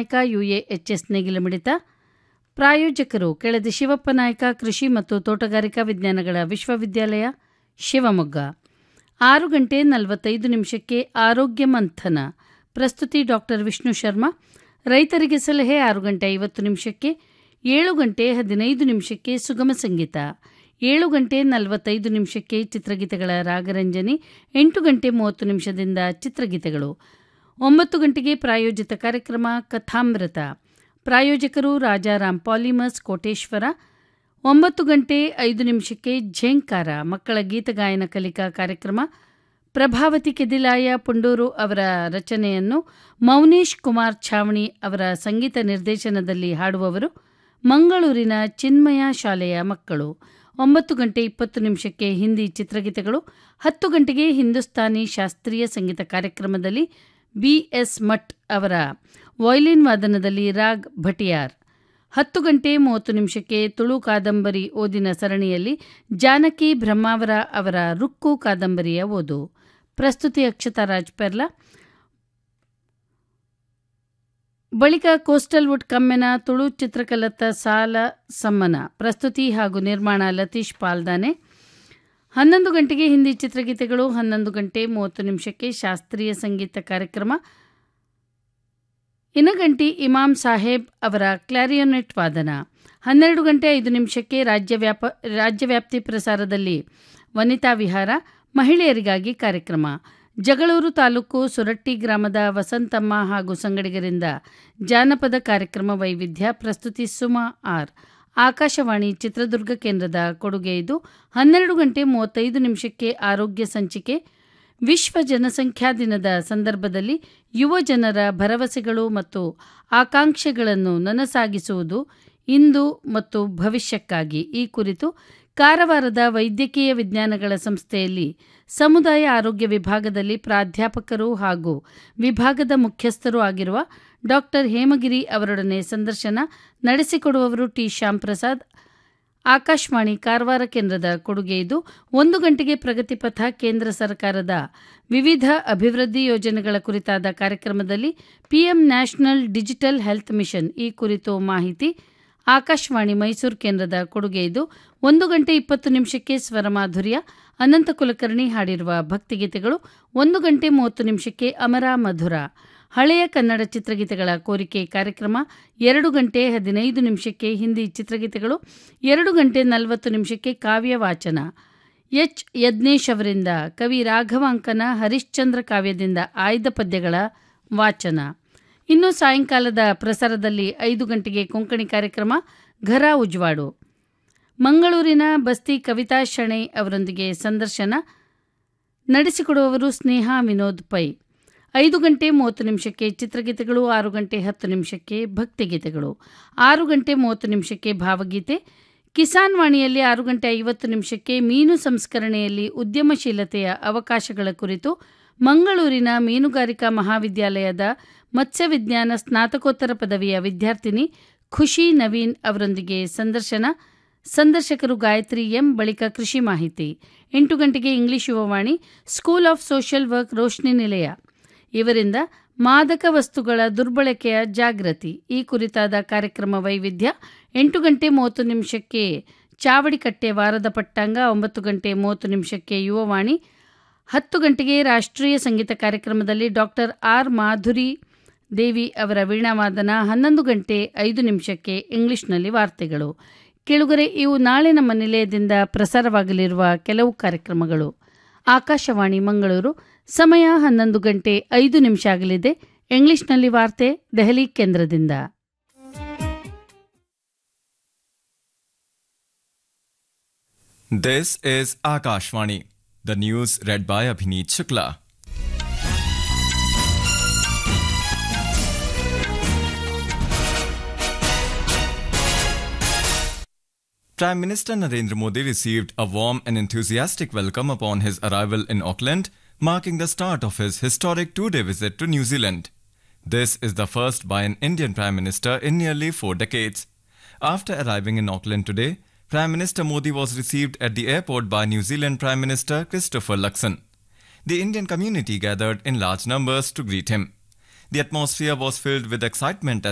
ನಾಯಕ ಯುಎಎಚ್ಎಸ್ ನೇಗಿಲ ಮಿಡಿತ ಪ್ರಾಯೋಜಕರು ಕೆಳದಿ ಶಿವಪ್ಪ ನಾಯಕ ಕೃಷಿ ಮತ್ತು ತೋಟಗಾರಿಕಾ ವಿಜ್ಞಾನಗಳ ವಿಶ್ವವಿದ್ಯಾಲಯ ಶಿವಮೊಗ್ಗ ಆರು ಗಂಟೆ ನಲವತ್ತೈದು ನಿಮಿಷಕ್ಕೆ ಆರೋಗ್ಯ ಮಂಥನ ಪ್ರಸ್ತುತಿ ಡಾಕ್ಟರ್ ವಿಷ್ಣು ಶರ್ಮಾ ರೈತರಿಗೆ ಸಲಹೆ ಆರು ಗಂಟೆ ಐವತ್ತು ನಿಮಿಷಕ್ಕೆ ಏಳು ಗಂಟೆ ಹದಿನೈದು ನಿಮಿಷಕ್ಕೆ ಸುಗಮ ಸಂಗೀತ ಏಳು ಗಂಟೆ ನಲವತ್ತೈದು ನಿಮಿಷಕ್ಕೆ ಚಿತ್ರಗೀತೆಗಳ ರಾಗರಂಜನಿ ಎಂಟು ಗಂಟೆ ಮೂವತ್ತು ನಿಮಿಷದಿಂದ ಚಿತ್ರಗೀತೆಗಳು ಒಂಬತ್ತು ಗಂಟೆಗೆ ಪ್ರಾಯೋಜಿತ ಕಾರ್ಯಕ್ರಮ ಕಥಾಮೃತ ಪ್ರಾಯೋಜಕರು ರಾಜಾರಾಮ್ ಪಾಲಿಮರ್ಸ್ ಕೋಟೇಶ್ವರ ಒಂಬತ್ತು ಗಂಟೆ ಐದು ನಿಮಿಷಕ್ಕೆ ಝೇಂಕಾರ ಮಕ್ಕಳ ಗೀತಗಾಯನ ಕಲಿಕಾ ಕಾರ್ಯಕ್ರಮ ಪ್ರಭಾವತಿ ಕೆದಿಲಾಯ ಪುಂಡೂರು ಅವರ ರಚನೆಯನ್ನು ಮೌನೇಶ್ ಕುಮಾರ್ ಛಾವಣಿ ಅವರ ಸಂಗೀತ ನಿರ್ದೇಶನದಲ್ಲಿ ಹಾಡುವವರು ಮಂಗಳೂರಿನ ಚಿನ್ಮಯ ಶಾಲೆಯ ಮಕ್ಕಳು ಒಂಬತ್ತು ಗಂಟೆ ಇಪ್ಪತ್ತು ನಿಮಿಷಕ್ಕೆ ಹಿಂದಿ ಚಿತ್ರಗೀತೆಗಳು ಹತ್ತು ಗಂಟೆಗೆ ಹಿಂದೂಸ್ತಾನಿ ಶಾಸ್ತ್ರೀಯ ಸಂಗೀತ ಕಾರ್ಯಕ್ರಮದಲ್ಲಿ ಬಿ ಎಸ್ ಮಠ್ ಅವರ ವಯಲಿನ್ ವಾದನದಲ್ಲಿ ರಾಗ್ ಭಟಿಯಾರ್ ಹತ್ತು ಗಂಟೆ ಮೂವತ್ತು ನಿಮಿಷಕ್ಕೆ ತುಳು ಕಾದಂಬರಿ ಓದಿನ ಸರಣಿಯಲ್ಲಿ ಜಾನಕಿ ಬ್ರಹ್ಮಾವರ ಅವರ ರುಕ್ಕು ಕಾದಂಬರಿಯ ಓದು ಪ್ರಸ್ತುತಿ ಅಕ್ಷತಾ ರಾಜ್ ಪೆರ್ಲಾ ಬಳಿಕ ಕೋಸ್ಟಲ್ ವುಡ್ ಕಮ್ಮೆನ ತುಳು ಚಿತ್ರಕಲತ್ತ ಸಾಲ ಸಮ್ಮನ ಪ್ರಸ್ತುತಿ ಹಾಗೂ ನಿರ್ಮಾಣ ಲತೀಶ್ ಪಾಲ್ದಾನೆ ಹನ್ನೊಂದು ಗಂಟೆಗೆ ಹಿಂದಿ ಚಿತ್ರಗೀತೆಗಳು ಹನ್ನೊಂದು ಗಂಟೆ ಮೂವತ್ತು ನಿಮಿಷಕ್ಕೆ ಶಾಸ್ತ್ರೀಯ ಸಂಗೀತ ಕಾರ್ಯಕ್ರಮ ಇನಗಂಟಿ ಇಮಾಮ್ ಸಾಹೇಬ್ ಅವರ ಕ್ಲಾರಿಯೋನೆಟ್ ವಾದನ ಹನ್ನೆರಡು ಗಂಟೆ ಐದು ನಿಮಿಷಕ್ಕೆ ರಾಜ್ಯ ವ್ಯಾಪ ರಾಜ್ಯವ್ಯಾಪ್ತಿ ಪ್ರಸಾರದಲ್ಲಿ ವನಿತಾ ವಿಹಾರ ಮಹಿಳೆಯರಿಗಾಗಿ ಕಾರ್ಯಕ್ರಮ ಜಗಳೂರು ತಾಲೂಕು ಸುರಟ್ಟಿ ಗ್ರಾಮದ ವಸಂತಮ್ಮ ಹಾಗೂ ಸಂಗಡಿಗರಿಂದ ಜಾನಪದ ಕಾರ್ಯಕ್ರಮ ವೈವಿಧ್ಯ ಪ್ರಸ್ತುತಿ ಸುಮಾ ಆರ್ ಆಕಾಶವಾಣಿ ಚಿತ್ರದುರ್ಗ ಕೇಂದ್ರದ ಕೊಡುಗೆ ಇದು ಹನ್ನೆರಡು ಗಂಟೆ ಮೂವತ್ತೈದು ನಿಮಿಷಕ್ಕೆ ಆರೋಗ್ಯ ಸಂಚಿಕೆ ವಿಶ್ವ ಜನಸಂಖ್ಯಾ ದಿನದ ಸಂದರ್ಭದಲ್ಲಿ ಯುವ ಜನರ ಭರವಸೆಗಳು ಮತ್ತು ಆಕಾಂಕ್ಷೆಗಳನ್ನು ನನಸಾಗಿಸುವುದು ಇಂದು ಮತ್ತು ಭವಿಷ್ಯಕ್ಕಾಗಿ ಈ ಕುರಿತು ಕಾರವಾರದ ವೈದ್ಯಕೀಯ ವಿಜ್ಞಾನಗಳ ಸಂಸ್ಥೆಯಲ್ಲಿ ಸಮುದಾಯ ಆರೋಗ್ಯ ವಿಭಾಗದಲ್ಲಿ ಪ್ರಾಧ್ಯಾಪಕರು ಹಾಗೂ ವಿಭಾಗದ ಮುಖ್ಯಸ್ಥರೂ ಆಗಿರುವ ಡಾಕ್ಟರ್ ಹೇಮಗಿರಿ ಅವರೊಡನೆ ಸಂದರ್ಶನ ನಡೆಸಿಕೊಡುವವರು ಟಿ ಶ್ಯಾಂಪ್ರಸಾದ್ ಆಕಾಶವಾಣಿ ಕಾರವಾರ ಕೇಂದ್ರದ ಕೊಡುಗೆ ಇದು ಒಂದು ಗಂಟೆಗೆ ಪ್ರಗತಿಪಥ ಕೇಂದ್ರ ಸರ್ಕಾರದ ವಿವಿಧ ಅಭಿವೃದ್ಧಿ ಯೋಜನೆಗಳ ಕುರಿತಾದ ಕಾರ್ಯಕ್ರಮದಲ್ಲಿ PM national digital health mission ಈ ಕುರಿತು ಮಾಹಿತಿ ಆಕಾಶವಾಣಿ ಮೈಸೂರು ಕೇಂದ್ರದ ಕೊಡುಗೆ ಇದು ಒಂದು ಗಂಟೆ ಇಪ್ಪತ್ತು ನಿಮಿಷಕ್ಕೆ ಸ್ವರಮಾಧುರ್ಯ ಅನಂತ ಕುಲಕರ್ಣಿ ಹಾಡಿರುವ ಭಕ್ತಿಗೀತೆಗಳು ಒಂದು ಗಂಟೆ ಮೂವತ್ತು ನಿಮಿಷಕ್ಕೆ ಅಮರ ಮಧುರ ಹಳೆಯ ಕನ್ನಡ ಚಿತ್ರಗೀತೆಗಳ ಕೋರಿಕೆ ಕಾರ್ಯಕ್ರಮ ಎರಡು ಗಂಟೆ ಹದಿನೈದು ನಿಮಿಷಕ್ಕೆ ಹಿಂದಿ ಚಿತ್ರಗೀತೆಗಳು ಎರಡು ಗಂಟೆ ನಲವತ್ತು ನಿಮಿಷಕ್ಕೆ ಕಾವ್ಯ ವಾಚನ ಎಚ್ ಯಜ್ಞೇಶ್ ಅವರಿಂದ ಕವಿ ರಾಘವಾಂಕನ ಹರಿಶ್ಚಂದ್ರ ಕಾವ್ಯದಿಂದ ಆಯ್ದ ಪದ್ಯಗಳ ವಾಚನ ಇನ್ನು ಸಾಯಂಕಾಲದ ಪ್ರಸಾರದಲ್ಲಿ ಐದು ಗಂಟೆಗೆ ಕೊಂಕಣಿ ಕಾರ್ಯಕ್ರಮ ಘರ ಉಜ್ವಾಡು ಮಂಗಳೂರಿನ ಬಸ್ತಿ ಕವಿತಾ ಶಣೈ ಅವರೊಂದಿಗೆ ಸಂದರ್ಶನ ನಡೆಸಿಕೊಡುವವರು ಸ್ನೇಹಾ ವಿನೋದ್ ಪೈ ಐದು ಗಂಟೆ ಮೂವತ್ತು ನಿಮಿಷಕ್ಕೆ ಚಿತ್ರಗೀತೆಗಳು ಆರು ಗಂಟೆ ಹತ್ತು ನಿಮಿಷಕ್ಕೆ ಭಕ್ತಿಗೀತೆಗಳು ಆರು ಗಂಟೆ ಮೂವತ್ತು ನಿಮಿಷಕ್ಕೆ ಭಾವಗೀತೆ ಕಿಸಾನ್ ವಾಣಿಯಲ್ಲಿ ಆರು ಗಂಟೆ ಐವತ್ತು ನಿಮಿಷಕ್ಕೆ ಮೀನು ಸಂಸ್ಕರಣೆಯಲ್ಲಿ ಉದ್ಯಮಶೀಲತೆಯ ಅವಕಾಶಗಳ ಕುರಿತು ಮಂಗಳೂರಿನ ಮೀನುಗಾರಿಕಾ ಮಹಾವಿದ್ಯಾಲಯದ ಮತ್ಸ್ಯವಿಜ್ಞಾನ ಸ್ನಾತಕೋತ್ತರ ಪದವಿಯ ವಿದ್ಯಾರ್ಥಿನಿ ಖುಷಿ ನವೀನ್ ಅವರೊಂದಿಗೆ ಸಂದರ್ಶನ ಸಂದರ್ಶಕರು ಗಾಯತ್ರಿ ಎಂ ಬಳಿಕ ಕೃಷಿ ಮಾಹಿತಿ ಎಂಟು ಗಂಟೆಗೆ English Yuvavani school of social work Roshni Nilaya ಇವರಿಂದ ಮಾದಕ ವಸ್ತುಗಳ ದುರ್ಬಳಕೆಯ ಜಾಗೃತಿ ಈ ಕುರಿತಾದ ಕಾರ್ಯಕ್ರಮ ವೈವಿಧ್ಯ ಎಂಟು ಗಂಟೆ ಮೂವತ್ತು ನಿಮಿಷಕ್ಕೆ ಚಾವಡಿಕಟ್ಟೆ ವಾರದ ಪಟ್ಟಾಂಗ ಒಂಬತ್ತು ಗಂಟೆ ಮೂವತ್ತು ನಿಮಿಷಕ್ಕೆ ಯುವವಾಣಿ ಹತ್ತು ಗಂಟೆಗೆ ರಾಷ್ಟ್ರೀಯ ಸಂಗೀತ ಕಾರ್ಯಕ್ರಮದಲ್ಲಿ ಡಾಕ್ಟರ್ ಆರ್ ಮಾಧುರಿ ದೇವಿ ಅವರ ವೀಣಾವಾದನ ಹನ್ನೊಂದು ಗಂಟೆ ಐದು ನಿಮಿಷಕ್ಕೆ ಇಂಗ್ಲಿಷ್ನಲ್ಲಿ ವಾರ್ತೆಗಳು ಕೆಳಗರೆ ಇವು ನಾಳೆ ನಮ್ಮ ನಿಲಯದಿಂದ ಪ್ರಸಾರವಾಗಲಿರುವ ಕೆಲವು ಕಾರ್ಯಕ್ರಮಗಳು ಆಕಾಶವಾಣಿ ಮಂಗಳೂರು ಸಮಯ ಹನ್ನೊಂದು ಗಂಟೆ ಐದು ನಿಮಿಷ ಆಗಲಿದೆ ಇಂಗ್ಲಿಷ್ನಲ್ಲಿ ವಾರ್ತೆ ದೆಹಲಿ ಕೇಂದ್ರದಿಂದ This is Akashvani. The news read by Abhineet Shukla. Prime Minister Narendra Modi received a warm and enthusiastic welcome upon his arrival in Auckland, marking the start of his historic two day visit to New Zealand. This is the first by an Indian Prime Minister in nearly four decades. After arriving in Auckland today, Prime Minister Modi was received at the airport by New Zealand Prime Minister Christopher Luxon. The Indian community gathered in large numbers to greet him. The atmosphere was filled with excitement